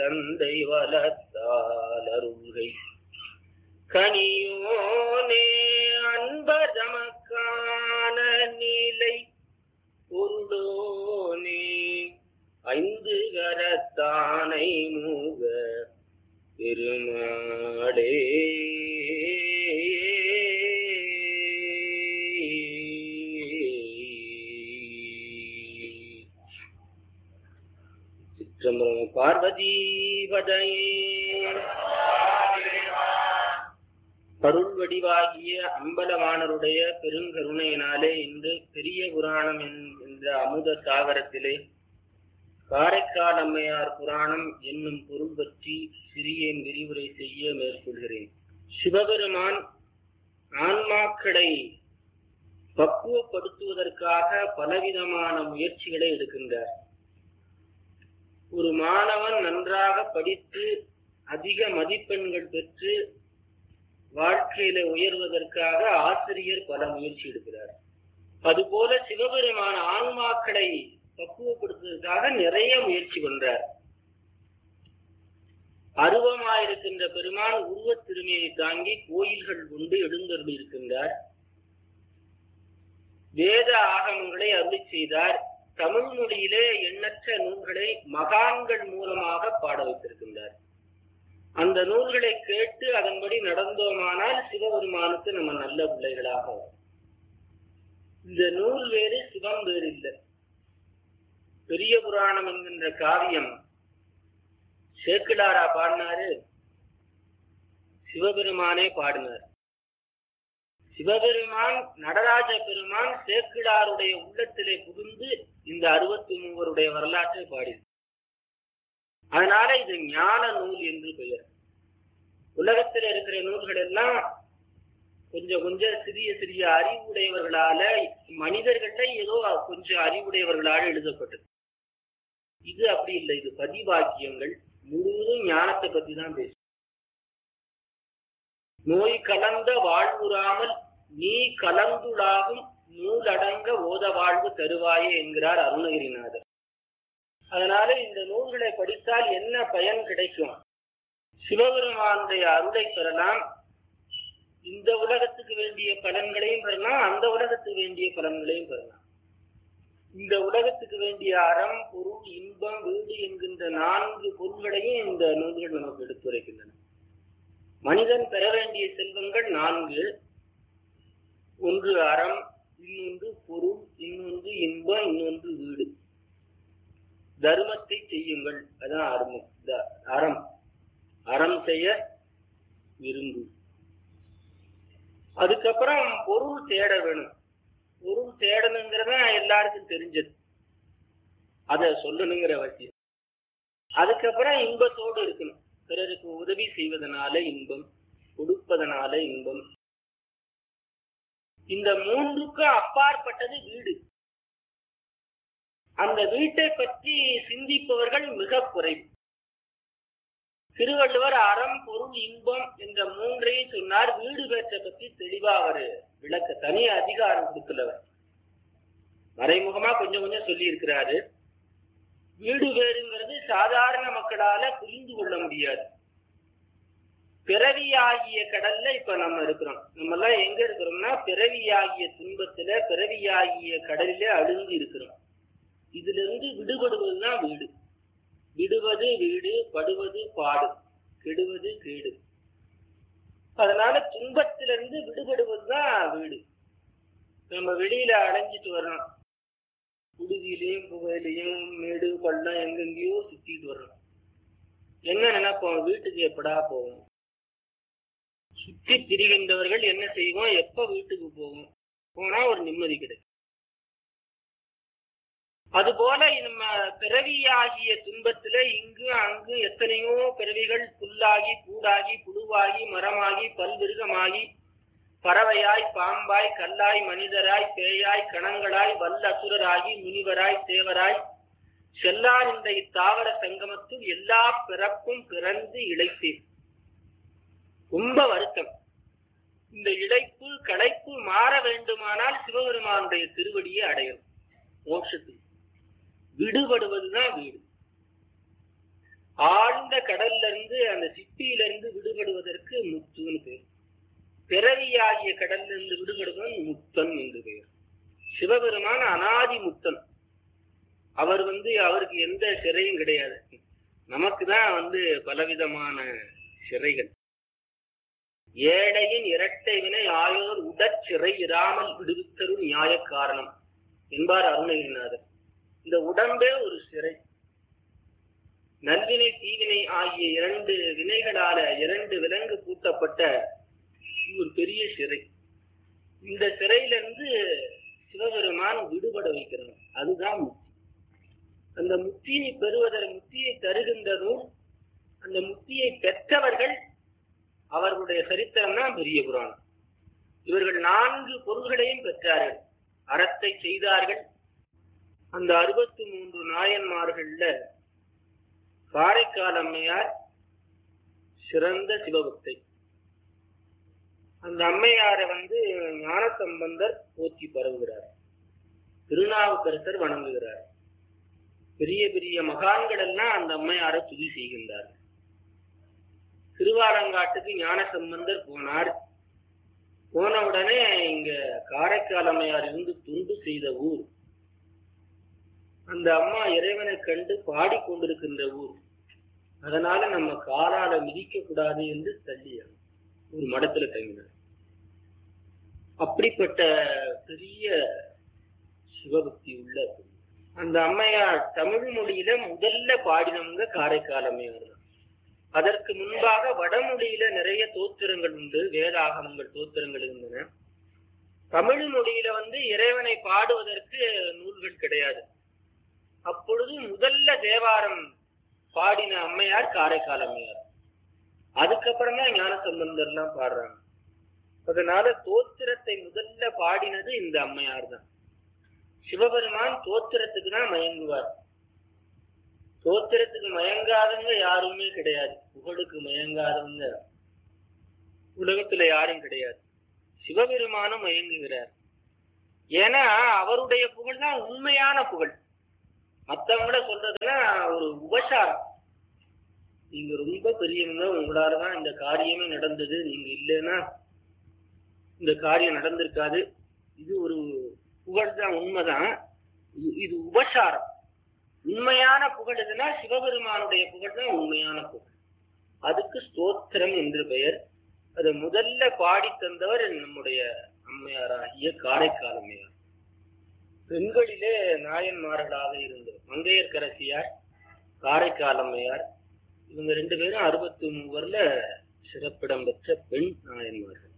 தந்தை வளர்த்தால் அருள்கை கனியோனே அன்பர் தமக்கான நிலை பொருளோனே ஐந்து கரத்தானை மூக பெருமாளே சிற்றம்பலம் பார்வதி பதையே கருள் வடிவாகிய அம்பலவாணருடைய பெருங்கருணையினாலே இன்று பெரிய புராணம் என்- என்ற அமுத சாகரத்திலே காரைக்கால் அம்மையார் புராணம் என்னும் பொருள் பற்றி சிறியேன் விரிவுரை செய்ய மேற்கொள்கிறேன் சிவபெருமான் ஆன்மாக்களை பக்குவப்படுத்துவதற்காக பலவிதமான முயற்சிகளை எடுக்கின்றார் ஒரு மாணவன் நன்றாக படித்து அதிக மதிப்பெண்கள் பெற்று வாழ்க்கையில உயர்வதற்காக ஆசிரியர் பல முயற்சி எடுக்கிறார் அதுபோல சிவபெருமான ஆன்மாக்களை பக்குவப்படுத்துவதற்காக நிறைய முயற்சி பண்றார் அருவமாயிருக்கின்ற பெருமான் உருவத் திருமையை தாங்கி கோயில்கள் கொண்டு எழுந்தருளி இருக்கின்றார் வேத ஆகமங்களை அருளி செய்தார் தமிழ் மொழியிலே எண்ணற்ற நூல்களை மகான்கள் மூலமாக பாட வைத்திருக்கின்றார் அந்த நூல்களை கேட்டு அதன்படி நடந்தோமானால் சிவபெருமானுக்கு நம்ம நல்ல பிள்ளைகளாக வரும். இந்த நூல் வேறு சிவம் வேறு இல்லை பெரிய புராணம் என்கின்ற காவியம் சேக்கிலாரா பாடினாரு சிவபெருமானே பாடினார் சிவபெருமான் நடராஜ பெருமான் சேக்கிழாருடைய உள்ளத்திலே புகுந்து இந்த அறுபத்தி மூவருடைய வரலாற்றை பாடி அதனால இது ஞான நூல் என்று பெயர் உலகத்தில் இருக்கிற நூல்கள் எல்லாம் கொஞ்சம் கொஞ்சம் சிறிய சிறிய அறிவுடையவர்களால மனிதர்கள்ல ஏதோ கொஞ்சம் அறிவுடையவர்களால் எழுதப்பட்டது இது அப்படி இல்லை இது பதிவாக்கியங்கள் முழுவதும் ஞானத்தை பத்தி தான் பேசும் நோய் கலந்த வாழ்வுறாமல் நீ கலந்துளாகும் நூலடங்க ஓத வாழ்வு தருவாயே என்கிறார் அருணகிரிநாதர் அதனால இந்த நூல்களை படித்தால் என்ன பயன் கிடைக்கும் சிவபெருமானுடைய அருளை பெறலாம் இந்த உலகத்துக்கு வேண்டிய பலன்களையும் பெறலாம் அந்த உலகத்துக்கு வேண்டிய பலன்களையும் பெறலாம் இந்த உலகத்துக்கு வேண்டிய அறம் பொருள் இன்பம் வீடு என்கின்ற நான்கு பொருள்களையும் இந்த நூல்கள் நமக்கு எடுத்துரைக்கின்றன மனிதன் பெற வேண்டிய செல்வங்கள் நான்கு ஒன்று அறம் இன்னொன்று பொருள் இன்னொன்று இன்பம் இன்னொன்று வீடு தர்மத்தை செய்யுங்கள் அதான் அருமம் த- அறம் அறம் செய்ய விரும்பு அதுக்கப்புறம் பொருள் தேட வேணும் பொருள் தேடணுங்கிறத எல்லாருக்கும் தெரிஞ்சது அத சொல்லணுங்கிற அவசியம் அதுக்கப்புறம் இன்பத்தோடு இருக்கணும் பிறருக்கு உதவி செய்வதனால இன்பம் கொடுப்பதனால இன்பம் இந்த மூன்றுக்கும் அப்பாற்பட்டது வீடு அந்த வீட்டை பற்றி சிந்திப்பவர்கள் மிக குறைவு திருவள்ளுவர் அறம் பொருள் இன்பம் என்ற மூன்றையும் சொன்னார் வீடு பேற்றை பற்றி தெளிவா அவர் விளக்க தனி அதிகாரம் கொடுக்கலவர் மறைமுகமா கொஞ்சம் கொஞ்சம் சொல்லி இருக்கிறாரு வீடு வேறுங்கிறது சாதாரண மக்களால புரிந்து கொள்ள முடியாது பிறவியாகிய கடல்ல இப்ப நம்ம இருக்கிறோம் நம்ம எல்லாம் எங்க இருக்கிறோம்னா பிறவியாகிய துன்பத்துல பிறவியாகிய கடலிலே அழுந்து இருக்கிறோம் இதுல இருந்து விடுபடுவதுதான் வீடு விடுவது வீடு படுவது பாடு கெடுவது கேடு அதனால துன்பத்திலிருந்து விடுபடுவதுதான் வீடு நம்ம வெளியில அடைஞ்சிட்டு வரணும் குடுதியிலையும் புகையிலையும் மேடு பள்ளம் எங்கெங்கேயோ சுத்திட்டு வர்றோம் என்ன நினைப்போம் வீட்டுக்கு எப்படா போவோம் சுற்றி திரிகின்றவர்கள் என்ன செய்வோம் எப்ப வீட்டுக்கு போவோம் போனா ஒரு நிம்மதி கிடைக்கும் அதுபோல நம்ம பிறவியாகிய துன்பத்துல இங்கு அங்கு எத்தனையோ பிறவிகள் புல்லாகி பூடாகி புழுவாகி மரமாகி பல்விருகமாகி பறவையாய் பாம்பாய் கல்லாய் மனிதராய் பேயாய் கணங்களாய் வல்லசுரராகி முனிவராய் தேவராய் செல்லான் இந்த இத்தாவர சங்கமத்தில் எல்லா பிறப்பும் பிறந்து இழைத்தேன் ரொம்ப வருத்தம் இந்த இழைப்பு களைப்பு மாற வேண்டுமானால் சிவபெருமானுடைய திருவடியை அடையணும் மோட்சத்தில் விடுபடுவதுதான் வீடு ஆழ்ந்த கடல்ல இருந்து அந்த சிப்பியில இருந்து விடுபடுவதற்கு முத்துன்னு பேர் பிறவியாகிய கடல்ல இருந்து விடுபடுவன் முத்தன் என்று பெயர் சிவபெருமான அனாதி முத்தன் அவர் வந்து அவருக்கு எந்த சிறையும் கிடையாது நமக்கு தான் வந்து பலவிதமான சிறைகள் ஏழையின் இரட்டை வினை ஆயோர் உடற்சிறை இராமல் விடுவித்தரும் நியாய காரணம் என்பார் அருணகிரிநாதர் இந்த உடம்பே ஒரு சிறை நல்வினை தீவினை ஆகிய இரண்டு வினைகளால இரண்டு விலங்கு பூட்டப்பட்ட ஒரு பெரிய சிறை இந்த சிறையிலிருந்து சிவபெருமான் விடுபட வைக்கிறான் அதுதான் முக்தி அந்த முக்தியை பெறுவதற்கு முக்தியை தருகின்ற நூல் அந்த முக்தியை பெற்றவர்கள் அவர்களுடைய சரித்திரம் தான் பெரிய புராணம் இவர்கள் நான்கு பொருள்களையும் பெற்றார்கள் அறத்தை செய்தார்கள் அந்த அறுபத்தி மூன்று நாயன்மார்கள்ல காரைக்கால் அம்மையார் சிறந்த சிவபக்தை அந்த அம்மையாரை வந்து ஞானசம்பந்தர் போற்றி பரவுகிறார் திருநாவுக்கரசர் வணங்குகிறார் பெரிய பெரிய மகான்கள் எல்லாம் அந்த அம்மையாரை துதி செய்கின்றார்கள் திருவாலங்காட்டுக்கு ஞானசம்பந்தர் போனார் போன உடனே இங்க காரைக்கால் அம்மையார் இருந்து துண்டு செய்த ஊர் அந்த அம்மா இறைவனை கண்டு பாடிக்கொண்டிருக்கின்ற ஊர் அதனால நம்ம காலால மிதிக்க கூடாது என்று தள்ளியார் ஒரு மடத்துல தங்கினார் அப்படிப்பட்ட பெரிய சிவபக்தி உள்ள அந்த அம்மையார் தமிழ் மொழியில முதல்ல பாடினவங்க காரைக்கால் அம்மையார் தான் அதற்கு முன்பாக வடமொழியில நிறைய தோத்திரங்கள் உண்டு வேதாகமங்கள் தோத்திரங்கள் இருந்தன தமிழ் மொழியில வந்து இறைவனை பாடுவதற்கு நூல்கள் கிடையாது அப்பொழுது முதல்ல தேவாரம் பாடின அம்மையார் காரைக்கால் அம்மையார் அதுக்கப்புறம் தான் ஞான சம்பந்தர்லாம் பாடுறாங்க அதனால தோத்திரத்தை முதல்ல பாடினது இந்த அம்மையார் தான் சிவபெருமான் தோத்திரத்துக்கு தான் மயங்குவார் தோத்திரத்துக்கு மயங்காதவங்க யாருமே கிடையாது புகழுக்கு மயங்காதவங்க உலகத்துல யாரும் கிடையாது சிவபெருமானும் மயங்குகிறார் ஏன்னா அவருடைய புகழ் தான் உண்மையான புகழ் மத்தவங்கள சொல்றதுன்னா ஒரு உபசாரம் நீங்க ரொம்ப பெரியவங்க உங்களாலதான் இந்த காரியமே நடந்தது நீங்க இல்லைன்னா இந்த காரியம் நடந்திருக்காது இது ஒரு புகழ் தான் உண்மைதான் இது- இது உபசாரம் உண்மையான புகழ் எதுனா சிவபெருமானுடைய புகழ் தான் உண்மையான புகழ் அதுக்கு ஸ்தோத்திரம் என்று பெயர் அதை முதல்ல பாடி தந்தவர் நம்முடைய அம்மையாராகிய காரைக்கால் அம்மையார் பெண்களிலே நாயன்மார்களாக இருந்த மங்கையர்கரசியார் காரைக்கால் அம்மையார் இவங்க ரெண்டு பேரும் அறுபத்தி மூவர்ல சிறப்பிடம் பெற்ற பெண் நாயன்மார்கள்